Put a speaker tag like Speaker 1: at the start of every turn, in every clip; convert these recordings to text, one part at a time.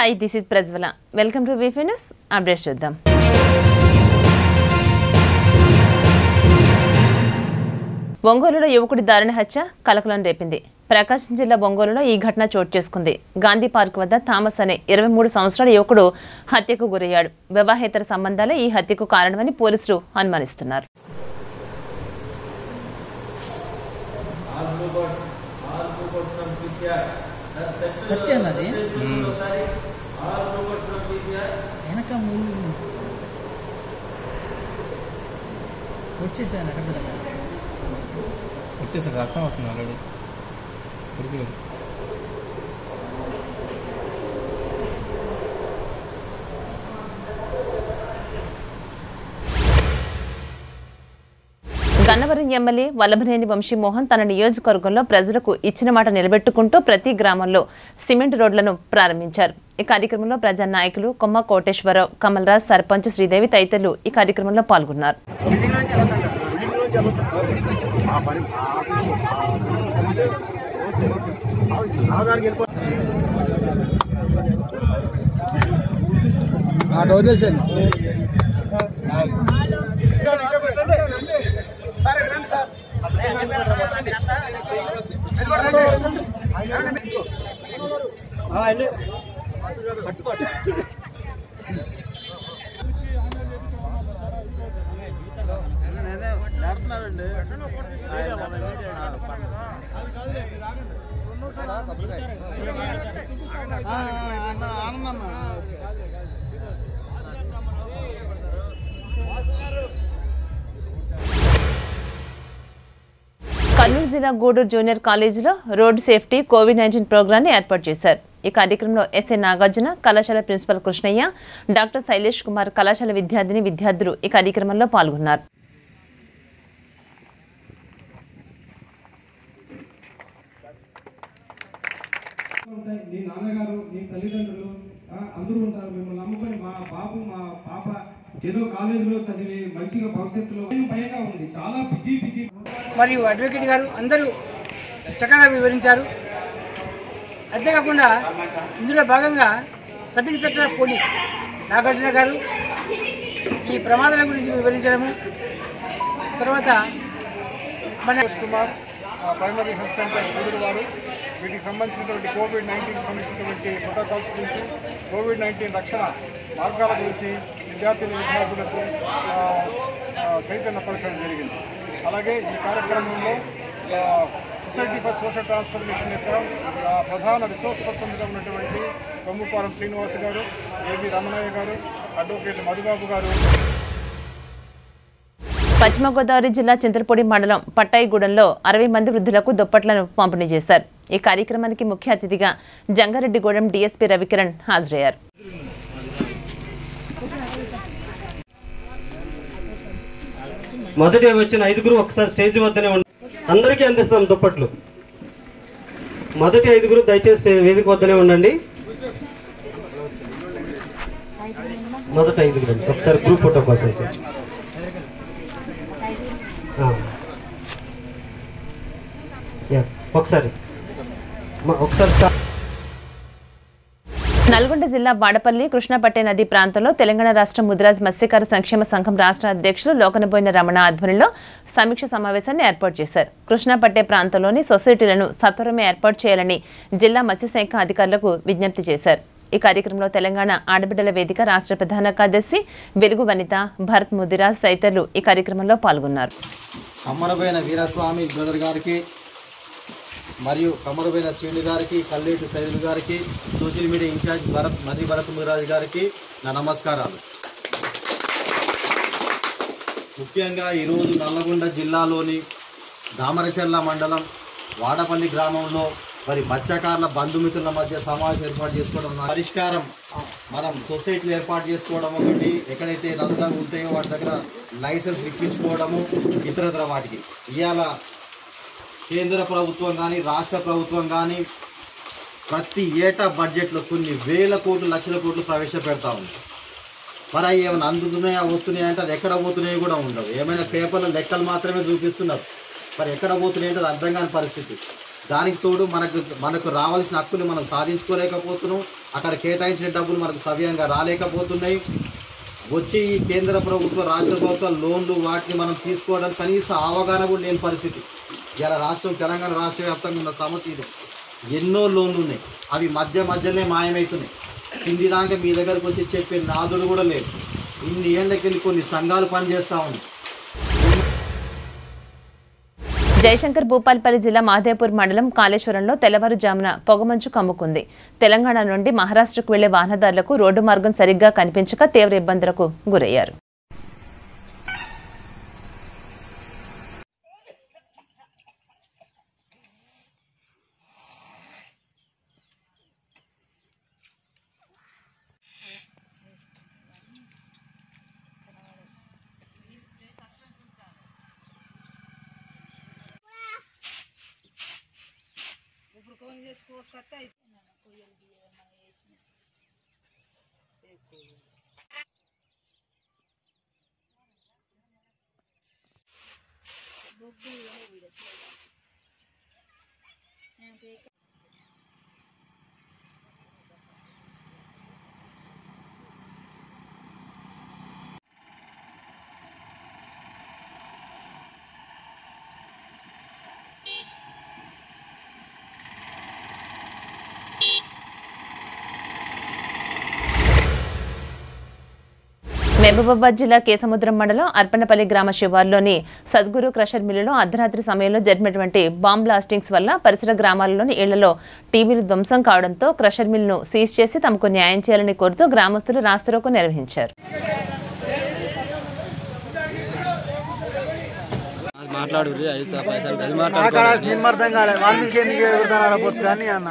Speaker 1: Hi this is Prajwala welcome to వీఫీ news update చూద్దాం ఒంగోలులో యువకుడి దారుణ హత్య కలకలం రేపింది ప్రకాశం జిల్లా ఒంగోలులో ఈ ఘటన చోటు చేసుకుంది గాంధీ పార్క్ వద్ద థామస్ అనే ఇరవై మూడు సంవత్సరాల యువకుడు హత్యకు గురయ్యాడు వివాహేతర సంబంధాలే ఈ హత్యకు కారణమని పోలీసులు అనుమానిస్తున్నారు
Speaker 2: కత్తి అన్నది వెనక మూడు వచ్చేసాను అక్కడ
Speaker 3: వచ్చేసాడు రక్తం వస్తుంది ఆల్రెడీ ఉడికి
Speaker 1: గన్నవరం ఎమ్మెల్యే వల్లభనేని వంశీమోహన్ తన నియోజకవర్గంలో ప్రజలకు ఇచ్చిన మాట నిలబెట్టుకుంటూ ప్రతి గ్రామంలో సిమెంట్ రోడ్లను ప్రారంభించారు ఈ కార్యక్రమంలో ప్రజా నాయకులు కొమ్మ కోటేశ్వరరావు కమల్రాజ్ సర్పంచ్ శ్రీదేవి తదితరులు ఈ కార్యక్రమంలో పాల్గొన్నారు కర్నూలు జిల్లా గూడూరు జూనియర్ కాలేజీలో రోడ్ సేఫ్టీ కోవిడ్ నైన్టీన్ ప్రోగ్రాన్ని ఏర్పాటు చేశారు ఈ కార్యక్రమంలో ఎస్ఏ నాగార్జున కళాశాల ప్రిన్సిపల్ కృష్ణయ్య డాక్టర్ శైలేష్ కుమార్ కళాశాల విద్యార్థిని విద్యార్థులు ఈ కార్యక్రమంలో పాల్గొన్నారు
Speaker 4: ఉంటాయి నీ నాన్నగారు నీ తల్లిదండ్రులు ఆ, అందరూ ఉంటారు మిమ్మల్ని నమ్ముకొని మా బాబు మా పాప ఏదో కాలేజీలో చదివి మంచిగా భవిష్యత్తులో భయంగా ఉంది చాలా బిజీ బిజీ
Speaker 5: మరియు అడ్వకేట్ గారు అందరూ చక్కగా వివరించారు అంతేకాకుండా ఇందులో భాగంగా sub inspector of police Nagarjuna గారు ఈ ప్రమాదాల గురించి వివరించడము తర్వాత మన
Speaker 6: కుమార్ ఆ, ప్రైమరీ హెల్త్ సెంటర్ గూడూరు వారు వీటికి సంబంధించినటువంటి కోవిడ్ నైన్టీన్ సంబంధించినటువంటి ప్రోటోకాల్స్ గురించి కోవిడ్ నైన్టీన్ రక్షణ మార్గాల గురించి విద్యార్థులు విద్యార్థులకు ఆ, ఆ, చైతన్యపరచడం జరిగింది అలాగే ఈ కార్యక్రమంలో ఆ, సొసైటీ ఫర్ సోషల్ ట్రాన్స్ఫర్మేషన్ యొక్క ఆ, ప్రధాన రిసోర్స్ పర్సన్గా ఉన్నటువంటి కొమ్ముపాలెం శ్రీనివాస్ గారు ఏవి రమణయ్య గారు అడ్వకేట్ మధుబాబు గారు
Speaker 1: పశ్చిమ గోదావరి జిల్లా చింతలపూడి మండలం పట్టాయిగూడెంలో అరవై మంది వృద్ధులకు దుప్పట్లను పంపిణీ చేశారు ఈ కార్యక్రమానికి ముఖ్య అతిథిగా జంగారెడ్డిగూడెం డీఎస్పీ రవికిరణ్ హాజరయ్యారు
Speaker 7: మొదటి వచ్చిన ఐదుగురు ఒకసారి స్టేజ్ వద్దనే ఉండి అందరికీ అందిస్తాం దుప్పట్లు మొదటి ఐదుగురు దయచేసి వేదిక వద్దనే ఉండండి మొదటి ఐదుగురు అండి. ఒకసారి గ్రూప్ ఫోటో కోసం సార్ ఆ. యా, ఒకసారి మ- ఒకసారి స్టార్ట్
Speaker 1: నల్గొండ జిల్లా బాడపల్లి కృష్ణపట్టే నది ప్రాంతంలో తెలంగాణ రాష్ట్ర ముద్రాజ్ మత్స్యకార సంక్షేమ సంఘం రాష్ట్ర అధ్యక్షులు లోకనబోయిన రమణ ఆధ్వర్యంలో సమీక్ష సమావేశాన్ని ఏర్పాటు చేశారు కృష్ణపట్టే ప్రాంతంలోని సొసైటీలను సత్వరమే ఏర్పాటు చేయాలని జిల్లా మత్స్యశాఖ అధికారులకు విజ్ఞప్తి చేశారు ఈ కార్యక్రమంలో తెలంగాణ ఆడబిడ్డల వేదిక రాష్ట్ర ప్రధాన కార్యదర్శి వెలుగు వనిత భరత్ ముదిరాజ్ తదితరులు ఈ కార్యక్రమంలో పాల్గొన్నారు
Speaker 8: కమ్మరబైన వీరస్వామి బ్రదర్ గారికి మరియు కమ్మరబైన శ్రీను గారికి కల్లేటి సైదులు గారికి సోషల్ మీడియా ఇన్ఛార్జ్ భరత్ మది భరత్ ముదిరాజు గారికి నా నమస్కారాలు ముఖ్యంగా ఈరోజు నల్లగొండ జిల్లాలోని దామరచెర్ల మండలం వాడపల్లి గ్రామంలో మరి మత్స్యకారుల బంధుమిత్రుల మధ్య సమావేశం ఏర్పాటు చేసుకోవడం పరిష్కారం మనం సొసైటీలు ఏర్పాటు చేసుకోవడం ఒకటి ఎక్కడైతే నందంగా ఉంటాయో వాటి దగ్గర లైసెన్స్ ఇప్పించుకోవడము ఇతరతర వాటికి ఇవాళ కేంద్ర ప్రభుత్వం కానీ రాష్ట్ర ప్రభుత్వం కానీ ప్రతి ఏటా బడ్జెట్లో కొన్ని వేల కోట్లు లక్షల కోట్లు ప్రవేశపెడతా ఉంది మరి అవి ఏమైనా అందుతున్నాయా వస్తున్నాయా అంటే అది ఎక్కడ పోతున్నాయో కూడా ఉండవు ఏమైనా పేపర్ల లెక్కలు మాత్రమే చూపిస్తున్నారు మరి ఎక్కడ పోతున్నాయి అంటే అది అర్థం కాని పరిస్థితి దానికి తోడు మనకు మనకు రావాల్సిన హక్కుని మనం సాధించుకోలేకపోతున్నాం అక్కడ కేటాయించిన డబ్బులు మనకు సవ్యంగా రాలేకపోతున్నాయి వచ్చి ఈ కేంద్ర ప్రభుత్వ రాష్ట్ర ప్రభుత్వ లోన్లు వాటిని మనం తీసుకోవడానికి కనీస అవగాహన కూడా లేని పరిస్థితి ఇలా రాష్ట్రం తెలంగాణ రాష్ట్ర వ్యాప్తంగా ఉన్న సమస్య ఇది ఎన్నో లోన్లు ఉన్నాయి అవి మధ్య మధ్యలోనే మాయమవుతున్నాయి కింది దాకా మీ దగ్గరకు వచ్చి చెప్పే నాదుడు కూడా లేదు ఇన్ని ఏళ్ళకెళ్ళి కొన్ని సంఘాలు పనిచేస్తూ ఉన్నాయి
Speaker 1: జయశంకర్ భూపాల్పల్లి జిల్లా మహదేవ్పూర్ మండలం కాళేశ్వరంలో తెల్లవారుజామున పొగమంచు కమ్ముకుంది తెలంగాణ నుండి మహారాష్ట్రకు వెళ్లే వాహనదారులకు రోడ్డు మార్గం సరిగ్గా కనిపించక తీవ్ర ఇబ్బందులకు గురయ్యారు మహబూబాబాద్ జిల్లా కేసముద్రం మండలం అర్పణపల్లి గ్రామ శివార్లోని సద్గురు క్రషర్ మిల్లులో అర్ధరాత్రి సమయంలో జరిపినటువంటి బాంబ్ బ్లాస్టింగ్స్ వల్ల పరిసర గ్రామాలలోని ఇళ్లలో టీవీలు ధ్వంసం కావడంతో క్రషర్ మిల్లును సీజ్ చేసి తమకు న్యాయం చేయాలని కోరుతూ గ్రామస్తులు రాస్తారోకో నిర్వహించారు
Speaker 3: మాట్లాడు ఐదు పైసలు అది
Speaker 5: అక్కడ సినిమా అర్థం కాలేదు వాళ్ళకి ఎందుకు ఎగురుతారా పొచ్చు కానీ అన్న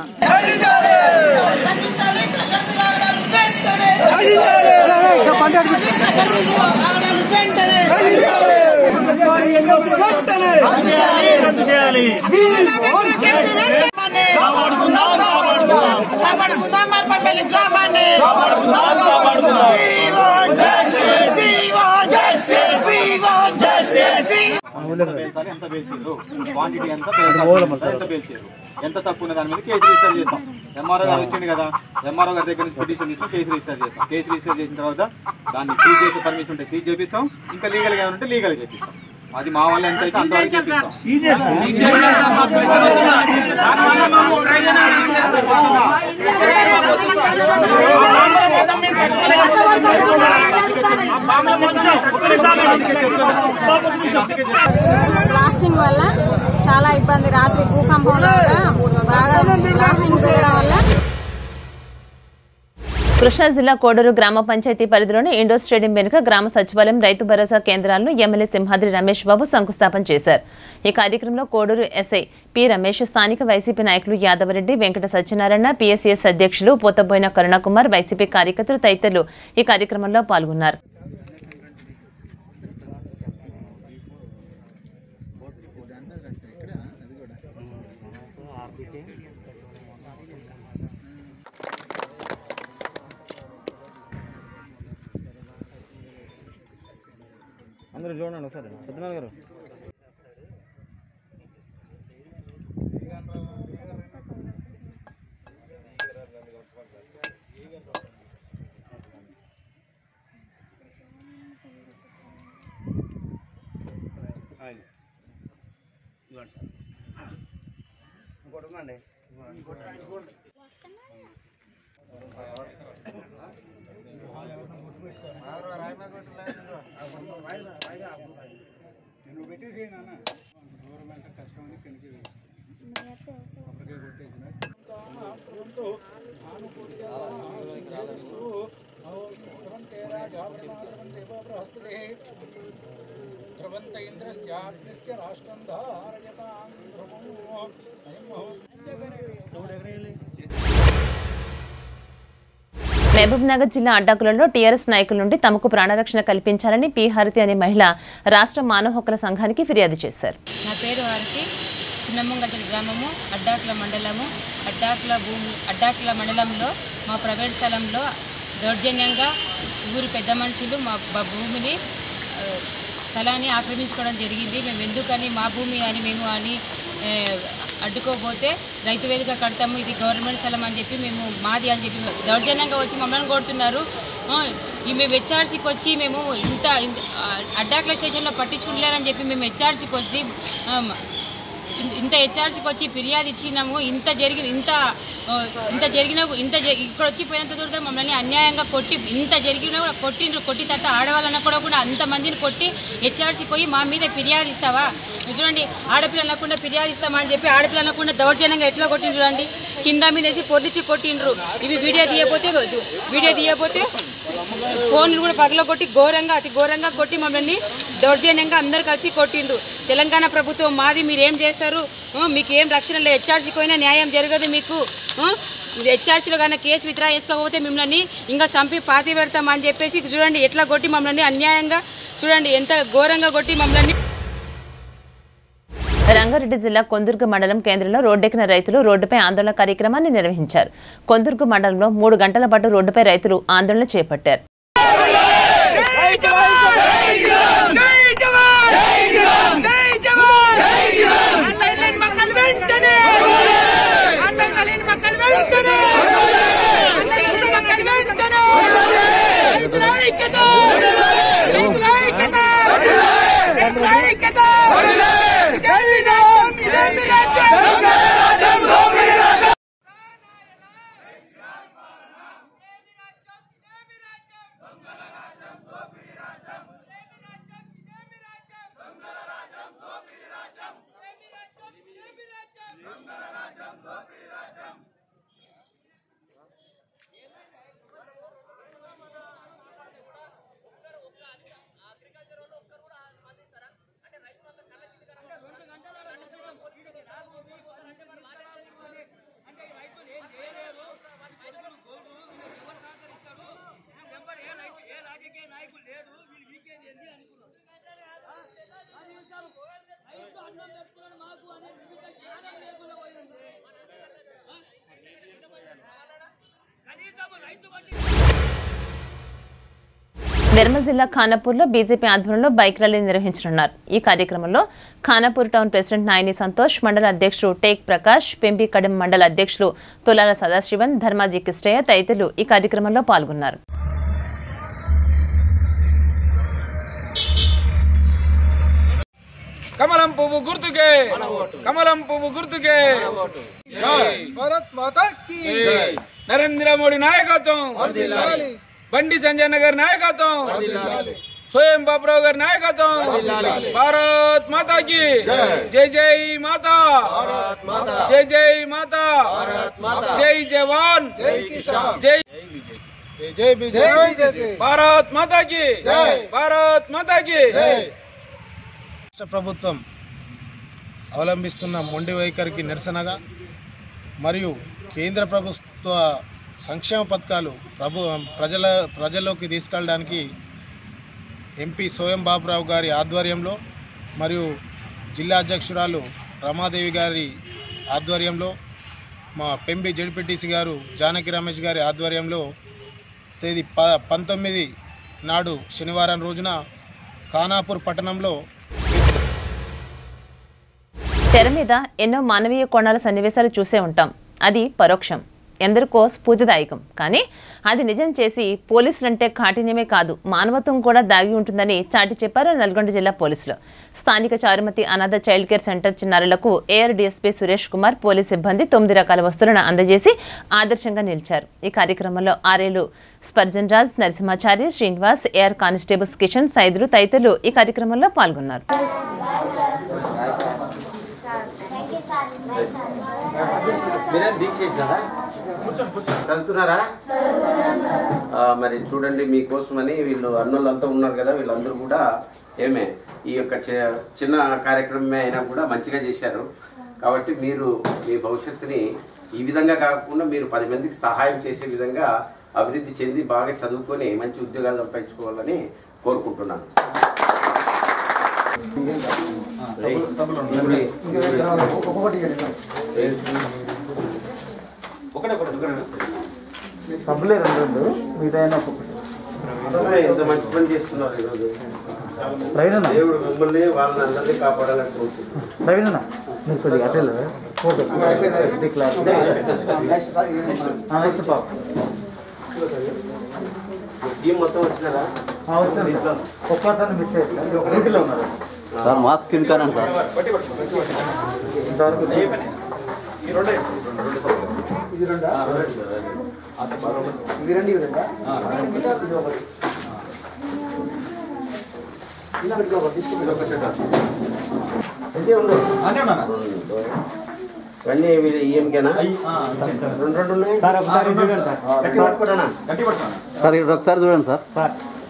Speaker 8: ఎంత పేల్చాలి, ఎంత పేల్చారు క్వాంటిటీ ఎంత పేల్చాలి, ఎంత పేల్చారు ఎంత తక్కువ ఉన్న దాని మీద కేసు రిజిస్టర్ చేస్తాం ఎంఆర్ఓ గారు వచ్చింది కదా ఎంఆర్ఓ గారి దగ్గర నుంచి పిటిషన్ తీసుకుని కేసు రిజిస్టర్ చేస్తాం కేసు రిజిస్టర్ చేసిన తర్వాత దాన్ని సీజ్ చేసే పర్మిషన్ ఉంటే సీజ్ చేపిస్తాం ఇంకా లీగల్ గా ఉంటే లీగల్ చేపిస్తాం అది మా వల్ల ఎంత అయితే అంతవరకు చేపిస్తాం
Speaker 9: బ్లాస్టింగ్ వల్ల చాలా ఇబ్బంది రాత్రి భూకంపంలో కూడా బాగా బ్లాస్టింగ్ చేయడం వల్ల
Speaker 1: కృష్ణా జిల్లా కోడూరు గ్రామ పంచాయతీ పరిధిలోని ఇండోర్ స్టేడియం వెనుక గ్రామ సచివాలయం రైతు భరోసా కేంద్రాలను ఎమ్మెల్యే సింహాద్రి రమేష్ బాబు శంకుస్థాపన చేశారు ఈ కార్యక్రమంలో కోడూరు ఎస్ఐ పి రమేష్ స్థానిక వైసీపీ నాయకులు యాదవరెడ్డి వెంకట సత్యనారాయణ పీఎస్సీఎస్ అధ్యక్షులు పోతబోయిన కరుణాకుమార్ వైసీపీ కార్యకర్తలు తదితరులు ఈ కార్యక్రమంలో పాల్గొన్నారు
Speaker 3: అందరూ చూడండి ఒకసారి సత్యనారాయణ గారు
Speaker 1: మహబూబ్ నగర్ జిల్లా అడ్డాకులలో టీఆర్ఎస్ నాయకుల నుండి తమకు ప్రాణరక్షణ కల్పించాలని పి హారతి అనే మహిళ రాష్ట్ర మానవ హక్కుల సంఘానికి ఫిర్యాదు చేశారు
Speaker 10: నా పేరు వారికి చిన్నమంగళ గ్రామము అడ్డాకుల మండలము అడ్డాకుల భూమి అడ్డాకుల మండలంలో మా ప్రైవేట్ స్థలంలో దౌర్జన్యంగా ఊరి పెద్ద మనుషులు మా మా భూమిని ఆ, స్థలాన్ని ఆక్రమించుకోవడం జరిగింది మేము ఎందుకని మా భూమి అని మేము అని ఆ, అడ్డుకోపోతే రైతు వేదిక కడతాము ఇది గవర్నమెంట్ స్థలం అని చెప్పి మేము మాది అని చెప్పి దౌర్జన్యంగా వచ్చి మమ్మల్ని కొడుతున్నారు ఆ, ఈ మేము హెచ్ఆర్సీకి వచ్చి మేము ఇంత ఇంత ఆ, అడ్డాకుల స్టేషన్లో పట్టించుకుంటలేరని చెప్పి మేము హెచ్ఆర్సీకి వచ్చి ఆ, ఇన్- ఇంత హెచ్ఆర్సీకి వచ్చి ఫిర్యాదు ఇచ్చినాము ఇంత జరిగిన ఇంత ఆ, ఇంత జరిగిన ఇంత జ- ఇక్కడ వచ్చి పోయినంత దూరం మమ్మల్ని అన్యాయంగా కొట్టి ఇంత జరిగినా కూడా కొట్టిండ్రు కొట్టి తర్వాత ఆడవాళ్ళన్న కూడా కూడా అంతమందిని కొట్టి హెచ్ఆర్సీ పోయి మా మీద ఫిర్యాదు ఇస్తావా చూడండి ఆడపిల్ల అనకుండా ఫిర్యాదు ఇస్తామా అని చెప్పి ఆడపిల్ల అనకుండా దౌర్జన్యంగా ఎట్లా కొట్టిండ్రు చూడండి కింద మీద వేసి పొర్లిచ్చి కొట్టిండ్రు ఇవి వీడియో తీయపోతే వీడియో తీయపోతే ఫోన్లు కూడా పగలగొట్టి ఘోరంగా అతి ఘోరంగా కొట్టి మమ్మల్ని దౌర్జన్యంగా అందరు కలిసి కొట్టిండ్రు తెలంగాణ ప్రభుత్వం మాది మీరు ఏం చేస్తారు ఆ, మీకు ఏం రక్షణ లేదు హెచ్ఆర్సీకి పోయినా న్యాయం జరగదు మీకు ఆ, హెచ్ఆర్సీలో కానీ కేసు విత్డ్రా చేసుకోకపోతే మిమ్మల్ని ఇంకా చంపి పాతి పెడతామని చెప్పేసి చూడండి ఎట్లా కొట్టి మమ్మల్ని అన్యాయంగా చూడండి ఎంత ఘోరంగా కొట్టి మమ్మల్ని
Speaker 1: రంగారెడ్డి జిల్లా కొందుర్గు మండలం కేంద్రంలో రోడ్డెక్కిన రైతులు రోడ్డుపై ఆందోళన కార్యక్రమాన్ని నిర్వహించారు కొందుర్గు మండలంలో మూడు గంటల పాటు రోడ్డుపై రైతులు ఆందోళన చేపట్టారు నిర్మల్ జిల్లా ఖానాపూర్లో బీజేపీ ఆధ్వర్యంలో బైక్ ర్యాలీ నిర్వహించనున్నారు ఈ కార్యక్రమంలో ఖానాపూర్ టౌన్ ప్రెసిడెంట్ నాయని సంతోష్ మండల అధ్యక్షుడు టేక్ ప్రకాష్ పెంపి కడెం మండల అధ్యక్షులు తులాల సదాశివన్ ధర్మాజీ కిష్టయ్య తదితరులు ఈ కార్యక్రమంలో పాల్గొన్నారు
Speaker 4: కమలం పువ్వు గుర్తుకే కమలం పువ్వు గుర్తుకే
Speaker 6: భారత్ మాతా కీ
Speaker 4: జై. నరేంద్ర మోడీ నాయకత్వం
Speaker 6: వర్ధిల్లాలి.
Speaker 4: బండి సంజయ్ గారి నాయకత్వం
Speaker 6: వర్ధిల్లాలి.
Speaker 4: స్వయం బాబురావు గారి నాయకత్వం
Speaker 6: వర్ధిల్లాలి.
Speaker 4: భారత్ మాతాకి
Speaker 6: జై.
Speaker 4: జై జై మాతా జై జై మాతా జై జవాన్
Speaker 6: జై కిసాన్
Speaker 4: జై
Speaker 6: జై బీజేపీ
Speaker 4: భారత్ మాతాకి
Speaker 6: జై.
Speaker 4: భారత్ మాతాకి
Speaker 6: జై
Speaker 11: రాష్ట్ర ప్రభుత్వం అవలంబిస్తున్న మొండి వైఖరికి నిరసనగా మరియు కేంద్ర ప్రభుత్వ సంక్షేమ పథకాలు ప్రభు ప్రజల ప్రజల్లోకి తీసుకెళ్ళడానికి ఎంపీ సోయం బాబురావు గారి ఆధ్వర్యంలో మరియు జిల్లా అధ్యక్షురాలు రమాదేవి గారి ఆధ్వర్యంలో మా పెంబి జడ్పీటీసీ గారు జానకి రమేష్ గారి ఆధ్వర్యంలో తేదీ ప పంతొమ్మిది నాడు శనివారం రోజున ఖానాపూర్ పట్టణంలో
Speaker 1: తెర మీద ఎన్నో మానవీయ కోణాల సన్నివేశాలు చూసే ఉంటాం అది పరోక్షం ఎందరికో స్ఫూర్తిదాయకం కానీ అది నిజం చేసి పోలీసులంటే కాఠిన్యమే కాదు మానవత్వం కూడా దాగి ఉంటుందని చాటి చెప్పారు నల్గొండ జిల్లా పోలీసులు స్థానిక చారుమతి అనాథ చైల్డ్ కేర్ సెంటర్ చిన్నారులకు AR DSP Suresh Kumar police సిబ్బంది తొమ్మిది రకాల వస్తువులను అందజేసి ఆదర్శంగా నిలిచారు ఈ కార్యక్రమంలో ఆరేలు స్పర్జన్ రాజ్ నరసింహాచారి శ్రీనివాస్ ఏఆర్ కానిస్టేబుల్స్ కిషన్ సైదులు తదితరులు ఈ కార్యక్రమంలో పాల్గొన్నారు
Speaker 12: మీరేం దీక్ష చేసినారా చదువుతున్నారా ఆ, మరి చూడండి మీకోసమని వీళ్ళు అన్నోళ్ళంతా ఉన్నారు కదా వీళ్ళందరూ కూడా ఏమే ఈ యొక్క చి- చిన్న కార్యక్రమమే అయినా కూడా మంచిగా చేశారు కాబట్టి మీరు మీ భవిష్యత్తుని ఈ విధంగా కాకుండా మీరు పది మందికి సహాయం చేసే విధంగా అభివృద్ధి చెంది బాగా చదువుకొని మంచి ఉద్యోగాలు సంపాదించుకోవాలని కోరుకుంటున్నాను ఒకటే ఒకటి ఒకటే
Speaker 2: సబ్బులే రెండు రెండు మిగతా అయినా ఒక్కొక్కటి
Speaker 12: ఎంత మంచి పని చేస్తున్నారు ఈరోజు
Speaker 2: ప్రవీణ్ అన్న.
Speaker 12: దేవుడు మిమ్మల్ని వాళ్ళని అందరినీ కాపాడాలని కోరుకుంటున్నాను
Speaker 2: ప్రవీణ్ అన్న మీరు కొద్దిగా అటే ఓకే అయిపోయింది డిక్లార్ నెక్స్ట్ పాప
Speaker 12: టీం మొత్తం వచ్చినారా
Speaker 2: వచ్చింది సార్ ఒక్కసారి మిస్ అయ్యారు ఒక రీతిలో ఉన్నారు
Speaker 13: సార్ మాస్క్ కింద సార్
Speaker 2: ఇంతవరకు
Speaker 8: ఇది రెండా ఇవి రెండు ఇవి రెండా ఇది ఒకటి ఇలా పెట్టుకో తీసుకుంటే ఒక సెట్
Speaker 12: ఇవన్నీ ఈఎంకేనా రెండు రెండు ఉన్నాయి
Speaker 2: సార్ ఒకసారి చూడండి సార్
Speaker 12: గట్టి పట్టుకోరానా
Speaker 13: సార్ ఇక్కడ ఒకసారి చూడండి సార్
Speaker 2: సార్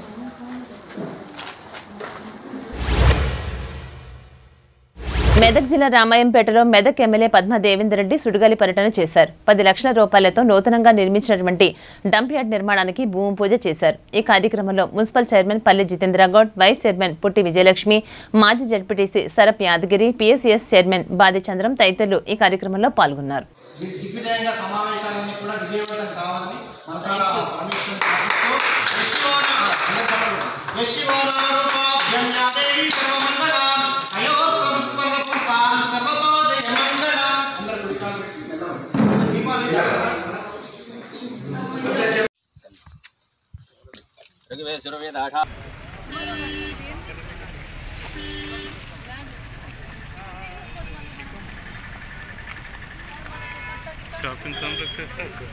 Speaker 1: మెదక్ జిల్లా రామాయంపేటలో మెదక్ ఎమ్మెల్యే పద్మ దేవేందర్ రెడ్డి సుడిగాలి పర్యటన చేశారు పది లక్షల రూపాయలతో నూతనంగా నిర్మించినటువంటి డంప్ యార్డ్ నిర్మాణానికి భూమి పూజ చేశారు ఈ కార్యక్రమంలో మున్సిపల్ చైర్మన్ పల్లె జితేంద్ర గౌడ్ వైస్ చైర్మన్ పుట్టి విజయలక్ష్మి మాజీ జడ్పీటీసీ సరప్ యాదగిరి పిఎస్సిఎస్ చైర్మన్ బాది చంద్రం తదితరులు ఈ కార్యక్రమంలో పాల్గొన్నారు
Speaker 8: దిగ్విజయంగా సమావేశాలన్నీ కూడా విజయవంతం కావాలని మనసారా పరమేశ్వరుని ప్రార్థిస్తూ యశ్వోన- యశ్వోనారూపాభ్యం యా దేవీ సర్వమంగళాం అయో సంస్మరణ పుంసాం సర్వతో జయమంగళాం అందరూ కుడి కాలు పెట్టి నిలబడండి. దీపాలు వెలిగించాలి.
Speaker 14: షాపింగ్ కాంప్లెక్స్ సార్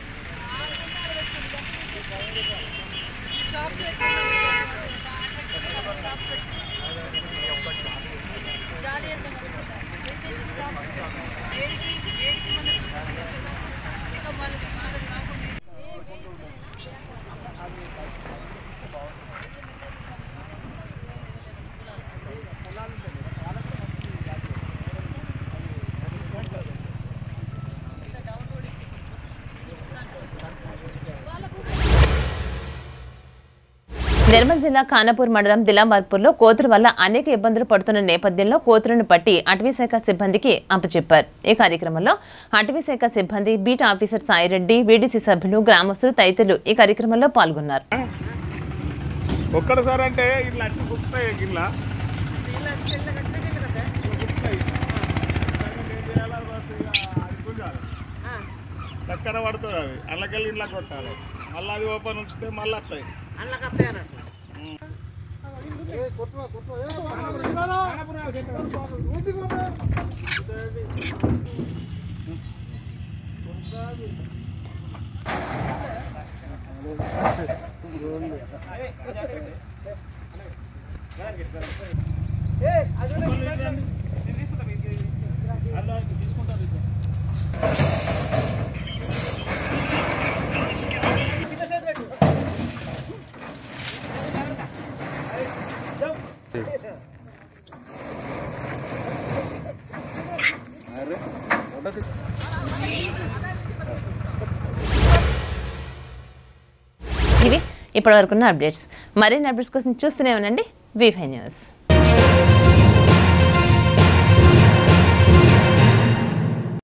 Speaker 1: నిర్మల్ జిల్లా ఖానాపూర్ మండలం దిలామర్పూర్లో కోతుల వల్ల అనేక ఇబ్బందులు పడుతున్న నేపథ్యంలో కోతులను పట్టి అటవీశాఖ సిబ్బందికి అప్పచెప్పారు ఈ కార్యక్రమంలో అటవీశాఖ సిబ్బంది బీట్ ఆఫీసర్ సాయిరెడ్డి వీడీసీ సభ్యులు గ్రామస్తులు తదితరులు ఈ కార్యక్రమంలో పాల్గొన్నారు
Speaker 14: ఒక్కడ సార్ అంటే ఇట్లా అచ్చి గుర్తాయి ఇట్లా చక్కర పడుతుంది అది అల్లకెళ్ళి ఇంట్లో కొట్టాలి మళ్ళీ అది ఓపెన్ ఉంచితే మళ్ళీ వస్తాయి
Speaker 1: ఇవి ఇప్పటివరకున్న అప్డేట్స్ మరిన్ని అప్డేట్స్ కోసం చూస్తూనే ఉండండి వీఫై న్యూస్